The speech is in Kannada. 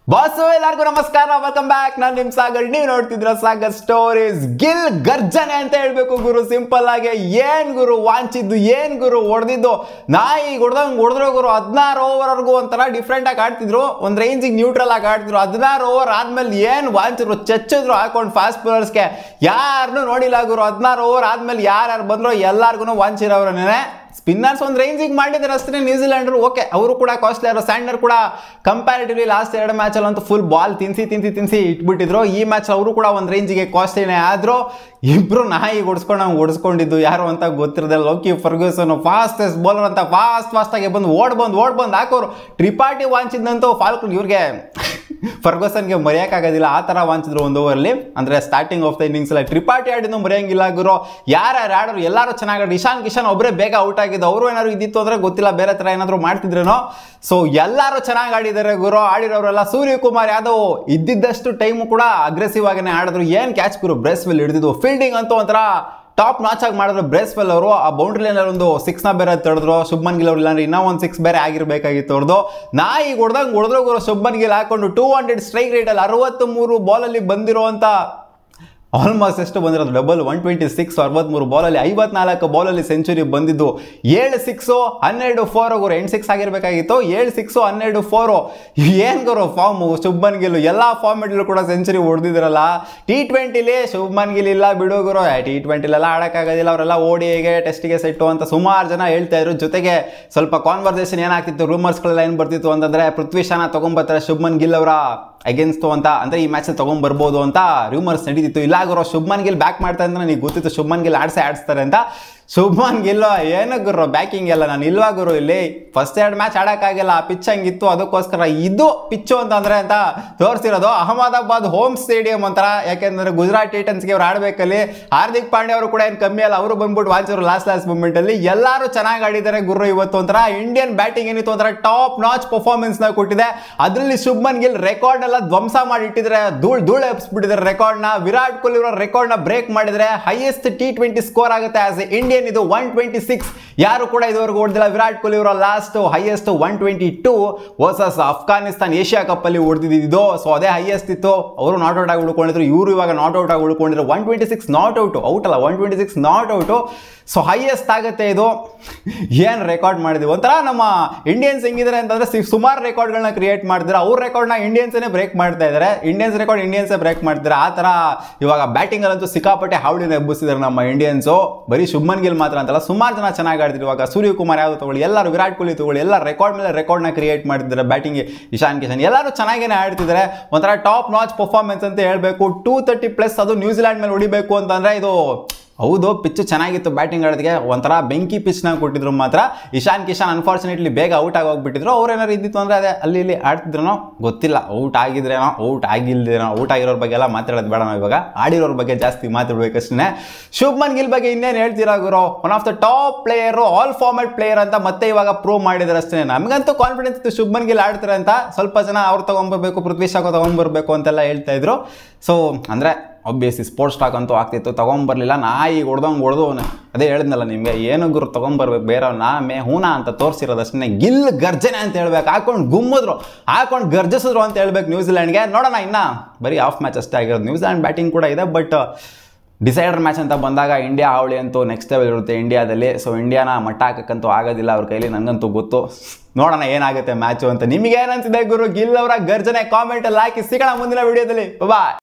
ಬಾಸು ಎಲ್ಲರಿಗೂ ನಮಸ್ಕಾರ ವೆಲ್ಕಮ್ ಬ್ಯಾಕ್ ನಾನು ನಿಮ್ ಸಾಗರ್ ನೀವು ನೋಡ್ತಿದ್ರ ಸಾಗರ್ ಸ್ಟೋರೀಸ್ ಗಿಲ್ ಗರ್ಜನೆ ಅಂತ ಹೇಳ್ಬೇಕು ಗುರು ಸಿಂಪಲ್ ಆಗಿ ಏನ್ ಗುರು ವಾಂಚಿದ್ದು ಏನ್ ಗುರು ಹೊಡೆದಿದ್ದು ನಾಯಿ ಹೊಡೆದಂಗ್ ಹೊಡೆದ್ರು ಗುರು ಹದಿನಾರು ಓವರ್ವರೆಗೂ ಒಂಥರ ಡಿಫ್ರೆಂಟ್ ಆಗಿ ಆಡ್ತಿದ್ರು ಒಂದ್ ರೇಂಜಿಗೆ ನ್ಯೂಟ್ರಲ್ ಆಗಿ ಆಡ್ತಿದ್ರು ಹದಿನಾರು ಓವರ್ ಆದ್ಮೇಲೆ ಏನ್ ವಾಂಚಿದ್ರು ಚಚ್ಚಿದ್ರು ಹಾಕೊಂಡು ಫಾಸ್ಟ್ ಬೌಲರ್ಸ್ಗೆ ಯಾರನ್ನೂ ನೋಡಿಲ್ಲ ಗುರು ಹದಿನಾರು ಓವರ್ ಆದ್ಮೇಲೆ ಯಾರ್ಯಾರು ಬಂದ್ರು ಎಲ್ಲಾರ್ಗು ವಾಂಚಿರೋರನ್ನೇ ಸ್ಪಿನ್ನರ್ಸ್ ಒಂದು ರೇಂಜಿಗೆ ಮಾಡಿದ್ದಾರೆ ಅಷ್ಟೇ ನ್ಯೂಜಿಲೆಂಡರು ಓಕೆ ಅವರು ಕೂಡ ಕಾಸ್ಟ್ಲಿ ಅವರು ಸ್ಯಾಂಡರ್ ಕೂಡ ಕಂಪ್ಯಾರಿಟಿವ್ಲಿ ಲಾಸ್ಟ್ ಎರಡು ಮ್ಯಾಚಲ್ಲಿ ಅಂತೂ ಫುಲ್ ಬಾಲ್ ತಿನ್ಸಿ ತಿನ್ಸಿ ತಿನ್ಸಿ ಇಟ್ಬಿಟ್ಟಿದ್ರು ಈ ಮ್ಯಾಚ್ ಅವರು ಕೂಡ ಒಂದು ರೇಂಜಿಗೆ ಕಾಸ್ಟ್ಲಿನೇ ಆದರೂ ಇಬ್ರು ನಾಯಿ ಓಡಿಸ್ಕೊಂಡು ನಾವು ಓಡಿಸ್ಕೊಂಡಿದ್ದು ಯಾರು ಅಂತ ಗೊತ್ತಿರದೆ ಲೋಕಿ ಫರ್ಗ್ಯೂಸನ್ ಫಾಸ್ಟೆಸ್ಟ್ ಬೌಲರ್ ಅಂತ ಫಾಸ್ಟ್ ಫಾಸ್ಟಾಗಿ ಬಂದು ಓಡ್ ಬಂದು ಓಡ್ ಬಂದು ಹಾಕೋರು ಟ್ರಿಪಾಟಿ ವಾಂಚಿದ್ದಂತೂ ಫಾಲ್ಕನ್ ಇವ್ರಿಗೆ ಫರ್ಗಸನ್ಗೆ ಮರೆಯೋಕ್ಕಾಗೋದಿಲ್ಲ ಆ ಥರ ವಾಂಚಿದ್ರು ಒಂದು ಓವರ್ಲಿ ಅಂದರೆ ಸ್ಟಾರ್ಟಿಂಗ್ ಆಫ್ ದ ಇನ್ನಿಂಗ್ಸ್ ಎಲ್ಲ ಟ್ರಿಪಾಟಿ ಆಡಿದ್ದು ಮರೆಯಂಗಿಲ್ಲ ಗುರು ಯಾರ್ಯಾರು ಆಡೋರು ಎಲ್ಲರೂ ಚೆನ್ನಾಗಿ ಆಡಿ ಇಶಾನ್ ಕಿಶನ್ ಒಬ್ಬರೇ ಬೇಗ ಔಟ್ ಆಗಿದ್ದು ಅವರು ಏನಾದ್ರು ಇದ್ದಿತ್ತು ಅಂದರೆ ಗೊತ್ತಿಲ್ಲ ಬೇರೆ ಥರ ಏನಾದರೂ ಮಾಡ್ತಿದ್ರೇನೋ ಸೊ ಎಲ್ಲರೂ ಚೆನ್ನಾಗಿ ಆಡಿದ್ದಾರೆ ಗುರು ಆಡಿರೋರೆಲ್ಲ ಸೂರ್ಯಕುಮಾರ್ ಯಾದವ್ ಇದ್ದಿದ್ದಷ್ಟು ಟೈಮು ಕೂಡ ಅಗ್ರೆಸಿವ್ ಆಗಿನೇ ಆಡಿದ್ರು ಏನು ಕ್ಯಾಚ್ ಗುರು ಬ್ರೆಸ್ ವಿಲ್ ಹಿಡಿದಿದ್ದು ಫೀಲ್ಡಿಂಗ್ ಅಂತೂ ಒಂಥರ ಟಾಪ್ ನಾಚ್ ಆಗಿ ಮಾಡಿದ್ರು ಬ್ರೇಸ್ವೆಲ್ ಅವರು ಆ ಬೌಂಡ್ರಿ ಲೈನಲ್ಲಿ ಒಂದು ಸಿಕ್ಸ್ನ ಬೇರೆ ತಡೆದ್ರು ಶುಭ್ಮನ್ ಗಿಲ್ ಅವ್ರು ಇಲ್ಲಾಂದ್ರೆ ಇನ್ನೂ ಒಂದು ಸಿಕ್ಸ್ ಬೇರೆ ಆಗಿರಬೇಕಾಗಿತ್ತು ಅವ್ರದ್ದು ನಾಯಿ ಹೊಡೆದಂಗೆ ಹೊಡೆದ್ರು ಗುರು ಶುಭ್ಮನ್ ಗಿಲ್ ಹಾಕೊಂಡು ಟೂ ಹಂಡ್ರೆಡ್ ಸ್ಟ್ರೈಕ್ ರೇಟಲ್ಲಿ ಅರವತ್ತ್ ಮೂರು ಬಾಲಲ್ಲಿ ಬಂದಿರುವಂಥ ಆಲ್ಮೋಸ್ಟ್ ಎಷ್ಟು ಬಂದಿರೋದು ಡಬಲ್ ಒನ್ ಟ್ವೆಂಟಿ ಸಿಕ್ಸ್ ಅರವತ್ತ್ಮೂರು ಬಾಲಲ್ಲಿ ಐವತ್ನಾಲ್ಕು ಬಾಲಲ್ಲಿ ಸೆಂಚುರಿ ಬಂದಿದ್ದು ಏಳು ಸಿಕ್ಸು ಹನ್ನೆರಡು ಫೋರ್ ಗುರು ಎಂಟು ಸಿಕ್ಸ್ ಆಗಿರಬೇಕಾಗಿತ್ತು ಏಳು ಸಿಕ್ಸು ಹನ್ನೆರಡು ಫೋರು ಏನು ಗುರು ಫಾರ್ಮು ಶುಭ್ಮನ್ ಗಿಲ್ ಎಲ್ಲ ಫಾರ್ಮೆಟಲ್ಲೂ ಕೂಡ ಸೆಂಚುರಿ ಹೊಡೆದಿದ್ರಲ್ಲ ಟಿ ಟ್ವೆಂಟಿಲಿ ಶುಭ್ಮನ್ ಗಿಲ್ ಇಲ್ಲ ಬಿಡು ಗುರು ಟಿ ಟ್ವೆಂಟಿಲೆಲ್ಲ ಆಡೋಕ್ಕಾಗೋದಿಲ್ಲ ಅವರೆಲ್ಲ ಓಡಿಗೆ ಟೆಸ್ಟಿಗೆ ಸೆಟ್ಟು ಅಂತ ಸುಮಾರು ಜನ ಹೇಳ್ತಾ ಇದ್ರು ಜೊತೆಗೆ ಸ್ವಲ್ಪ ಕಾನ್ವರ್ಸೇಷನ್ ಏನಾಗ್ತಿತ್ತು ರೂಮರ್ಸ್ಗಳೆಲ್ಲ ಏನು ಬರ್ತಿತ್ತು ಅಂತಂದರೆ ಪೃಥ್ವಿ ಶಾನ ತೊಗೊಂಬರ್ತಾರೆ ಶುಭ್ಮನ್ ಗಿಲ್ ಅವರ ಅಗೇನ್ಸ್ಟು ಅಂತ ಅಂದರೆ ಈ ಮ್ಯಾಚ್ ತೊಗೊಂಬರ್ಬೋದು ಅಂತ ರೂಮರ್ಸ್ ನಡೀತಿತ್ತು ಇಲ್ಲ ಗುರು ಶುಭ್ಮನ್ ಗಿಲ್ ಬ್ಯಾಕ್ ಮಾಡ್ತಾ ಅಂತ ನನಗೆ ಗೊತ್ತಿತ್ತು ಶುಭ್ಮನ್ ಗಿಲ್ ಆಡ್ಸೇ ಆಡಿಸ್ತಾರೆ ಅಂತ ಶುಭ್ಮನ್ ಗಿಲ್ ಏನು ಗುರು ಬ್ಯಾಕಿಂಗ್ ಎಲ್ಲ ನಾನು ಇಲ್ವಾ ಗುರು ಇಲ್ಲಿ ಫಸ್ಟ್ ಎರಡು ಮ್ಯಾಚ್ ಆಡೋಕ್ಕಾಗಿಲ್ಲ ಆ ಪಿಚ್ ಹಂಗಿತ್ತು ಅದಕ್ಕೋಸ್ಕರ ಇದು ಪಿಚ್ಚು ಅಂತಂದರೆ ಅಂತ ತೋರಿಸಿರೋದು ಅಹಮದಾಬಾದ್ ಹೋಮ್ ಸ್ಟೇಡಿಯಂ ಅಂತಾರ ಯಾಕೆಂದರೆ ಗುಜರಾತ್ ಟೈಟನ್ಸ್ಗೆ ಅವ್ರು ಆಡಬೇಕಲ್ಲಿ ಹಾರ್ದಿಕ್ ಪಾಂಡ್ಯ ಅವರು ಕೂಡ ಏನು ಕಮ್ಮಿ ಅಲ್ಲ ಅವರು ಬಂದ್ಬಿಟ್ಟು ವಾಂಚರು ಲಾಸ್ಟ್ ಲಾಸ್ಟ್ ಮೂಮೆಂಟಲ್ಲಿ ಎಲ್ಲರೂ ಚೆನ್ನಾಗಿ ಆಡಿದ್ದಾರೆ ಗುರು ಇವತ್ತು ಒಂಥರ ಇಂಡಿಯನ್ ಬ್ಯಾಟಿಂಗ್ ಏನಿತ್ತು ಒಂಥರ ಟಾಪ್ ನಾಚ್ ಪರ್ಫಾರ್ಮೆನ್ಸ್ನ ಕೊಟ್ಟಿದೆ ಅದರಲ್ಲಿ ಶುಭ್ಮನ್ ಗಿಲ್ ರೆಕಾರ್ಡ್ ಎಲ್ಲ ಧ್ವಂಸ ಮಾಡಿ ಇಟ್ಟಿದ್ರೆ ಧೂಳ್ ಧೂಳ್ ಎಬ್ಸ್ಬಿಟ್ಟಿದ್ದಾರೆ ರೆಕಾರ್ಡ್ನ ವಿರಾಟ್ ಕೊಹ್ಲಿ ಅವರ ರೆಕಾರ್ಡ್ನ ಬ್ರೇಕ್ ಮಾಡಿದ್ರೆ ಹೈಯೆಸ್ಟ್ ಟಿ ಟ್ವೆಂಟಿ ಸ್ಕೋರ್ ಆಗುತ್ತೆ ಆಸ್ ಎ ಇಂಡಿಯನ್ ಇದು ಒನ್ ಟ್ವೆಂಟಿ ಸಿಕ್ಸ್ ಯಾರು ಕೂಡ ಇದುವರೆಗೂ ಹೊಡೆದಿಲ್ಲ ವಿರಾಟ್ ಕೊಹ್ಲಿ ಅವರ last highest one twenty two versus Afghanistan Asia cup ಅಲ್ಲಿ ಹೊಡೆದಿದ್ದು ಸೊ ಅದೇ ಹೈಯೆಸ್ಟ್ ಇತ್ತು ಅವರು ನಾಟ್ ಔಟ್ ಆಗಿ ಉಳ್ಕೊಂಡಿದ್ರು ಇವರು ಇವಾಗ ನಾಟ್ ಔಟ್ ಆಗಿ ಉಳ್ಕೊಂಡಿದ್ರು one twenty six not out out ಅಲ್ಲ one twenty six not out so highest ಆಗುತ್ತೆ ಇದು ಏನು ರೆಕಾರ್ಡ್ ಮಾಡಿದ್ವಿ ಒಂಥರ ನಮ್ಮ ಇಂಡಿಯನ್ಸ್ ಹೆಂಗಿದ್ದಾರೆ ಅಂತಂದ್ರೆ ಸಿ- ಸುಮಾರು ರೆಕಾರ್ಡ್ಗಳನ್ನ ಕ್ರಿಯೇಟ್ ಮಾಡಿದ್ರೆ ಅವ್ರ ರೆಕಾರ್ಡ್ನ ಇಂಡಿಯನ್ಸೇ ಬ್ರೇಕ್ ಮಾಡ್ತಾ ಇದ್ದಾರೆ ಇಂಡಿಯನ್ಸ್ ರೆಕಾರ್ಡ್ ಇಂಡಿಯನ್ಸೇ ಬ್ರೇಕ್ ಮಾಡ್ತಾರೆ ಆ ಥರ ಇವಾಗ ಬ್ಯಾಟಿಂಗಲ್ಲಂತೂ ಸಿಕ್ಕಾಪಟ್ಟೆ ಹಾವಳಿನ ಎಬ್ಬಿಸಿದ್ದಾರೆ ನಮ್ಮ ಇಂಡಿಯನ್ಸು ಬರೀ ಶುಭ್ಮನ್ ಗಿಲ್ ಮಾತ್ರ ಅಂತಲ್ಲ ಸುಮಾರು ಜನ ಚೆನ್ನಾಗಿ ಆಡ್ತಿದ್ರು ಇವಾಗ ಸೂರ್ಯಕುಮಾರ್ ಯಾವುದು ತಗೊಳ್ಳಿ ಎಲ್ಲರೂ ವಿರಾಟ್ ಕೊಹ್ಲಿ ತಗೊಳ್ಳಿ ಎಲ್ಲ ರೆಕಾರ್ಡ್ ಮೇಲೆ ರೆಕಾರ್ಡ್ನ ಕ್ರಿಯೇಟ್ ಮಾಡ್ತಿದ್ದಾರೆ ಬ್ಯಾಟಿಂಗ್ ಇಶಾನ್ ಕಿಶನ್ ಎಲ್ಲರೂ ಚೆನ್ನಾಗೇನೆ ಆಡ್ತಿದ್ದಾರೆ ಒಂಥರ ಟಾಪ್ ನಾಚ್ ಪರ್ಫಾರ್ಮೆನ್ಸ್ ಅಂತ ಹೇಳಬೇಕು ಟೂ ತರ್ಟಿ ಪ್ಲಸ್ ಅದು ನ್ಯೂಜಿಲ್ಯಾಂಡ್ ಮೇಲೆ ಹೊಡಿಬೇಕು ಅಂತಂದ್ರೆ ಇದು ಹೌದು ಪಿಚ್ಚು ಚೆನ್ನಾಗಿತ್ತು ಬ್ಯಾಟಿಂಗ್ ಆಡೋದಕ್ಕೆ ಒಂಥರ ಬೆಂಕಿ ಪಿಚ್ನ ಕೊಟ್ಟಿದ್ರು ಮಾತ್ರ ಇಶಾನ್ ಕಿಶಾನ್ ಅನ್ಫಾರ್ಚುನೇಟ್ಲಿ ಬೇಗ ಔಟ್ ಆಗಿ ಹೋಗ್ಬಿಟ್ಟಿದ್ರು ಅವ್ರೇನಾರು ಇದ್ದಿತ್ತು ಅಂದರೆ ಅದೇ ಅಲ್ಲಿ ಇಲ್ಲಿ ಆಡ್ತಿದ್ರೇನೋ ಗೊತ್ತಿಲ್ಲ ಔಟ್ ಆಗಿದ್ರೇನೋ ಔಟ್ ಆಗಿಲ್ದೇನೋ ಔಟ್ ಆಗಿರೋರ ಬಗ್ಗೆ ಎಲ್ಲ ಮಾತಾಡೋದು ಬೇಡ ನಾವು ಇವಾಗ ಆಡಿರೋರ ಬಗ್ಗೆ ಜಾಸ್ತಿ ಮಾತಾಡ್ಬೇಕಷ್ಟೇ ಶುಭ್ಮನ್ ಗಿಲ್ ಬಗ್ಗೆ ಇನ್ನೇನು ಹೇಳ್ತೀರಾ ಗುರು one of the top player all format player ಅಂತ ಮತ್ತೆ ಇವಾಗ ಪ್ರೂವ್ ಮಾಡಿದ್ದಾರೆ ಅಷ್ಟೇ ನಮಗಂತೂ ಕಾನ್ಫಿಡೆನ್ಸ್ ಇತ್ತು ಶುಭ್ಮನ್ ಗಿಲ್ ಆಡ್ತಾರೆ ಅಂತ ಸ್ವಲ್ಪ ಜನ ಅವ್ರು ತೊಗೊಂಬರ್ಬೇಕು ಪೃಥ್ವಿ ಶಾಖ ತೊಗೊಂಬರ್ಬೇಕು ಅಂತೆಲ್ಲ ಹೇಳ್ತಾ ಇದ್ರು ಸೊ ಅಂದರೆ ಒಬ್ಬಿಯಸ್ಲಿ ಸ್ಪೋರ್ಟ್ಸ್ ಸ್ಟಾಕ್ ಅಂತೂ ಆಗ್ತಿತ್ತು ತೊಗೊಂಬರ್ಲಿಲ್ಲ ನಾಯಿ ಹೊಡೆದಂಗೆ ಹೊಡೆದು ಅದೇ ಹೇಳಿದ್ನಲ್ಲ ನಿಮಗೆ ಏನು ಗುರು ತೊಗೊಂಬರ್ಬೇಕು ಬೇರೆ ನಾ ಮೇ ಹೂನಾ ಅಂತ ತೋರಿಸಿರೋದು ಅಷ್ಟೇ ಗಿಲ್ ಗರ್ಜನೆ ಅಂತ ಹೇಳ್ಬೇಕು ಹಾಕೊಂಡು ಗುಮ್ಮಿದ್ರು ಹಾಕೊಂಡು ಗರ್ಜಿಸಿದ್ರು ಅಂತ ಹೇಳ್ಬೇಕು ನ್ಯೂಜಿಲ್ಯಾಂಡ್ಗೆ ನೋಡೋಣ ಇನ್ನು ಬರೀ ಆಫ್ ಮ್ಯಾಚ್ ಅಷ್ಟೇ ಆಗಿರೋದು ನ್ಯೂಜಿಲ್ಯಾಂಡ್ ಬ್ಯಾಟಿಂಗ್ ಕೂಡ ಇದೆ ಬಟ್ ಡಿಸೈಡರ್ ಮ್ಯಾಚ್ ಅಂತ ಬಂದಾಗ ಇಂಡಿಯಾ ಹಾವಳಿ ಅಂತೂ ನೆಕ್ಸ್ಟ್ ಲೆವೆಲ್ ಇರುತ್ತೆ ಇಂಡಿಯಾದಲ್ಲಿ ಸೊ ಇಂಡಿಯಾನ ಮಟ್ಟ ಹಾಕಕ್ಕಂತೂ ಆಗೋದಿಲ್ಲ ಅವ್ರ ಕೈಲಿ ನನಗಂತೂ ಗೊತ್ತು ನೋಡೋಣ ಏನಾಗುತ್ತೆ ಮ್ಯಾಚು ಅಂತ ನಿಮಗೆ ಏನನ್ಸಿದೆ ಗುರು ಗಿಲ್ ಅವರ ಗರ್ಜನೆ ಕಾಮೆಂಟಲ್ಲಿ ಹಾಕಿ ಸಿಗೋಣ ಮುಂದಿನ ವಿಡಿಯೋದಲ್ಲಿ ಬಾಯ್